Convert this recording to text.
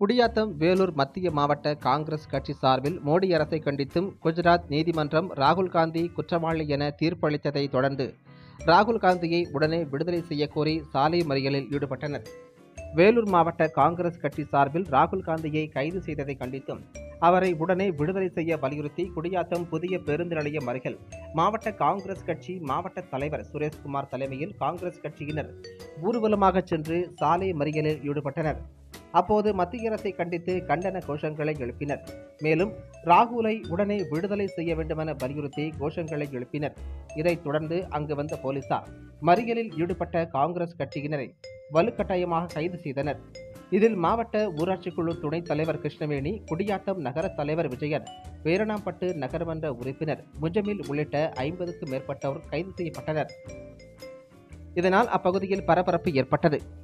குடியாத்தம் வேலூர் மத்திய மாவட்ட காங்கிரஸ் கட்சி சார்பில் மோடி அரசை கண்டித்தும் குஜராத் நீதிமன்றம் ராகுல் காந்தி குற்றவாளி என தீர்ப்பளித்ததை தொடர்ந்து ராகுல் காந்தியை உடனே விடுதலை செய்யக்கோரி சாலை மறியலில் ஈடுபட்டனர் வேலூர் மாவட்ட காங்கிரஸ் கட்சி சார்பில் ராகுல் காந்தியை கைது செய்ததை கண்டித்தும் அவரை உடனே விடுதலை செய்ய வலியுறுத்தி குடியாத்தம் புதிய பேருந்து நிலையம் அருகில் மாவட்ட காங்கிரஸ் கட்சி மாவட்ட தலைவர் சுரேஷ்குமார் தலைமையில் காங்கிரஸ் கட்சியினர் ஊர்வலமாக சென்று சாலை மறியலில் ஈடுபட்டனர் அப்போது மத்திய அரசை கண்டித்து கண்டன கோஷங்களை எழுப்பினர் மேலும் ராகுலை உடனே விடுதலை செய்ய வேண்டுமென வலியுறுத்தி கோஷங்களை எழுப்பினர் இதைத் தொடர்ந்து அங்கு வந்த போலீசார் மறியலில் ஈடுபட்ட காங்கிரஸ் கட்சியினரை வலுக்கட்டாயமாக கைது செய்தனர் இதில் மாவட்ட ஊராட்சி குழு துணைத் தலைவர் கிருஷ்ணவேணி குடியாத்தம் நகர தலைவர் விஜயன் பேரணாம்பட்டு நகர்மன்ற உறுப்பினர் முஜமில் உள்ளிட்ட ஐம்பதுக்கும் மேற்பட்டோர் கைது செய்யப்பட்டனர் இதனால் அப்பகுதியில் பரபரப்பு ஏற்பட்டது